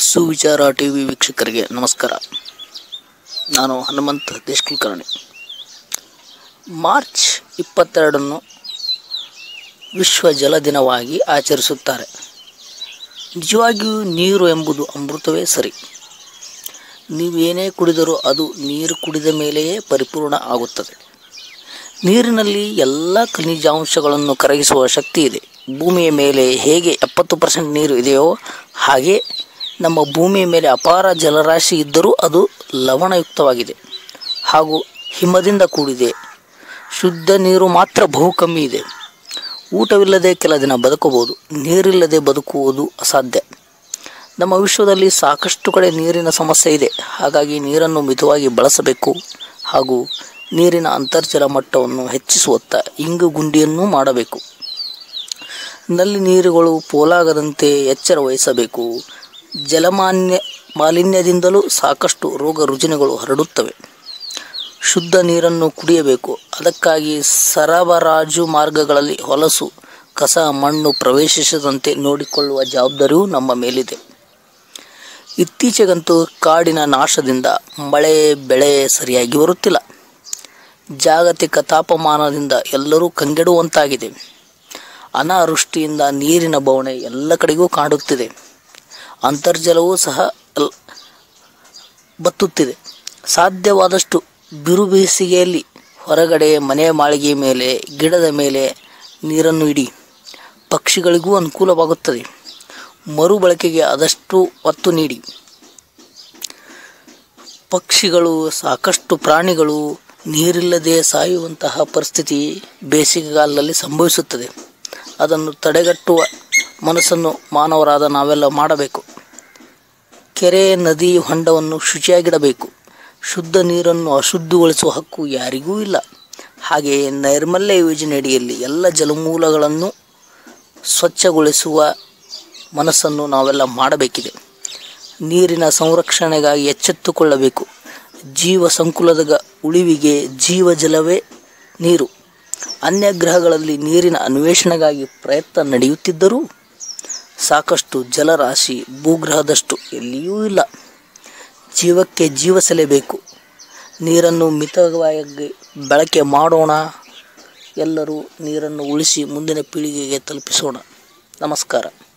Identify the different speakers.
Speaker 1: ಸುವಿಚಾರ T V ವೀಕ್ಷಕರಿಗೆ ನಮಸ್ಕಾರ ನಾನು ಹನುಮಂತ್ ದೇಶಕುಲಕರ್ಣಿ ಮಾರ್ಚ್ ಇಪ್ಪತ್ತೆರಡನ್ನು ವಿಶ್ವ ಜಲ ದಿನವಾಗಿ ಆಚರಿಸುತ್ತಾರೆ ನಿಜವಾಗಿಯೂ ನೀರು ಎಂಬುದು ಅಮೃತವೇ ಸರಿ ನೀವೇನೇ ಕುಡಿದರೂ ಅದು ನೀರು ಕುಡಿದ ಮೇಲೆಯೇ ಪರಿಪೂರ್ಣ ಆಗುತ್ತದೆ ನೀರಿನಲ್ಲಿ ಎಲ್ಲ ಖನಿಜಾಂಶಗಳನ್ನು ಕರಗಿಸುವ ಶಕ್ತಿ ಇದೆ ಭೂಮಿಯ ಮೇಲೆ ಹೇಗೆ ಎಪ್ಪತ್ತು ಪರ್ಸೆಂಟ್ ನೀರು ಇದೆಯೋ ಹಾಗೆ ನಮ್ಮ ಭೂಮಿಯ ಮೇಲೆ ಅಪಾರ ಜಲರಾಶಿ ಇದ್ದರೂ ಅದು ಲವಣಯುಕ್ತವಾಗಿದೆ ಹಾಗೂ ಹಿಮದಿಂದ ಕೂಡಿದೆ ಶುದ್ಧ ನೀರು ಮಾತ್ರ ಬಹು ಕಮ್ಮಿ ಇದೆ ಊಟವಿಲ್ಲದೆ ಕೆಲ ದಿನ ಬದುಕಬಹುದು ನೀರಿಲ್ಲದೆ ಬದುಕುವುದು ಅಸಾಧ್ಯ ನಮ್ಮ ವಿಶ್ವದಲ್ಲಿ ಸಾಕಷ್ಟು ಕಡೆ ನೀರಿನ ಸಮಸ್ಯೆ ಇದೆ ಹಾಗಾಗಿ ನೀರನ್ನು ಮಿತವಾಗಿ ಬಳಸಬೇಕು ಹಾಗೂ ನೀರಿನ ಅಂತರ್ಜಲ ಮಟ್ಟವನ್ನು ಹೆಚ್ಚಿಸುವತ್ತ ಇಂಗು ಗುಂಡಿಯನ್ನೂ ಮಾಡಬೇಕು ನಲ್ಲಿ ನೀರುಗಳು ಪೋಲಾಗದಂತೆ ಎಚ್ಚರ ವಹಿಸಬೇಕು ಜಲಮಾನ್ಯ ಮಾಲಿನ್ಯದಿಂದಲೂ ಸಾಕಷ್ಟು ರೋಗ ರುಜಿನಗಳು ಹರಡುತ್ತವೆ ಶುದ್ಧ ನೀರನ್ನು ಕುಡಿಯಬೇಕು ಅದಕ್ಕಾಗಿ ಸರಬರಾಜು ಮಾರ್ಗಗಳಲ್ಲಿ ಹೊಲಸು ಕಸ ಮಣ್ಣು ಪ್ರವೇಶಿಸದಂತೆ ನೋಡಿಕೊಳ್ಳುವ ಜವಾಬ್ದಾರಿಯೂ ನಮ್ಮ ಮೇಲಿದೆ ಇತ್ತೀಚೆಗಂತೂ ಕಾಡಿನ ನಾಶದಿಂದ ಮಳೆ ಬೆಳೆ ಸರಿಯಾಗಿ ಬರುತ್ತಿಲ್ಲ ಜಾಗತಿಕ ತಾಪಮಾನದಿಂದ ಎಲ್ಲರೂ ಕಂಗೆಡುವಂತಾಗಿದೆ ಅನಾವೃಷ್ಟಿಯಿಂದ ನೀರಿನ ಬವಣೆ ಎಲ್ಲ ಕಡೆಗೂ ಕಾಡುತ್ತಿದೆ ಅಂತರ್ಜಲವೂ ಸಹ ಅಲ್- ಬತ್ತುತ್ತಿದೆ ಸಾಧ್ಯವಾದಷ್ಟು ಬಿರು ಬೇಸಿಗೆಯಲ್ಲಿ ಹೊರಗಡೆ ಮನೆ ಮಾಳಿಗೆ ಮೇಲೆ ಗಿಡದ ಮೇಲೆ ನೀರನ್ನು ಇಡಿ ಪಕ್ಷಿಗಳಿಗೂ ಅನುಕೂಲವಾಗುತ್ತದೆ ಮರುಬಳಕೆಗೆ ಆದಷ್ಟು ಒತ್ತು ನೀಡಿ ಪಕ್ಷಿಗಳು ಸಾಕಷ್ಟು ಪ್ರಾಣಿಗಳು ನೀರಿಲ್ಲದೆ ಸಾಯುವಂತಹ ಪರಿಸ್ಥಿತಿ ಬೇಸಿಗೆಗಾಲದಲ್ಲಿ ಸಂಭವಿಸುತ್ತದೆ ಅದನ್ನು ತಡೆಗಟ್ಟುವ ಮನಸ್ಸನ್ನು ಮಾನವರಾದ ನಾವೆಲ್ಲ ಮಾಡಬೇಕು ಕೆರೆ ನದಿ ಹೊಂಡವನ್ನು ಶುಚಿಯಾಗಿಡಬೇಕು ಶುದ್ಧ ನೀರನ್ನು ಅಶುದ್ಧಿಗೊಳಿಸುವ ಹಕ್ಕು ಯಾರಿಗೂ ಇಲ್ಲ ಹಾಗೆಯೇ ನೈರ್ಮಲ್ಯ ಯೋಜನೆಯಡಿಯಲ್ಲಿ ಎಲ್ಲ ಜಲಮೂಲಗಳನ್ನು ಸ್ವಚ್ಛಗೊಳಿಸುವ ಮನಸ್ಸನ್ನು ನಾವೆಲ್ಲ ಮಾಡಬೇಕಿದೆ ನೀರಿನ ಸಂರಕ್ಷಣೆಗಾಗಿ ಎಚ್ಚೆತ್ತುಕೊಳ್ಳಬೇಕು ಜೀವ ಸಂಕುಲದ ಗ- ಉಳಿವಿಗೆ ಜೀವಜಲವೇ ನೀರು ಅನ್ಯ ಗ್ರಹಗಳಲ್ಲಿ ನೀರಿನ ಅನ್ವೇಷಣೆಗಾಗಿ ಪ್ರಯತ್ನ ನಡೆಯುತ್ತಿದ್ದರೂ ಸಾಕಷ್ಟು ಜಲರಾಶಿ ಭೂಗ್ರಹದಷ್ಟು ಎಲ್ಲಿಯೂ ಇಲ್ಲ ಜೀವಕ್ಕೆ ಜೀವ ಸೆಲೆಬೇಕು ನೀರನ್ನು ಮಿತವಾಗಿ ಬಳಕೆ ಮಾಡೋಣ ಎಲ್ಲರೂ ನೀರನ್ನು ಉಳಿಸಿ ಮುಂದಿನ ಪೀಳಿಗೆಗೆ ತಲುಪಿಸೋಣ ನಮಸ್ಕಾರ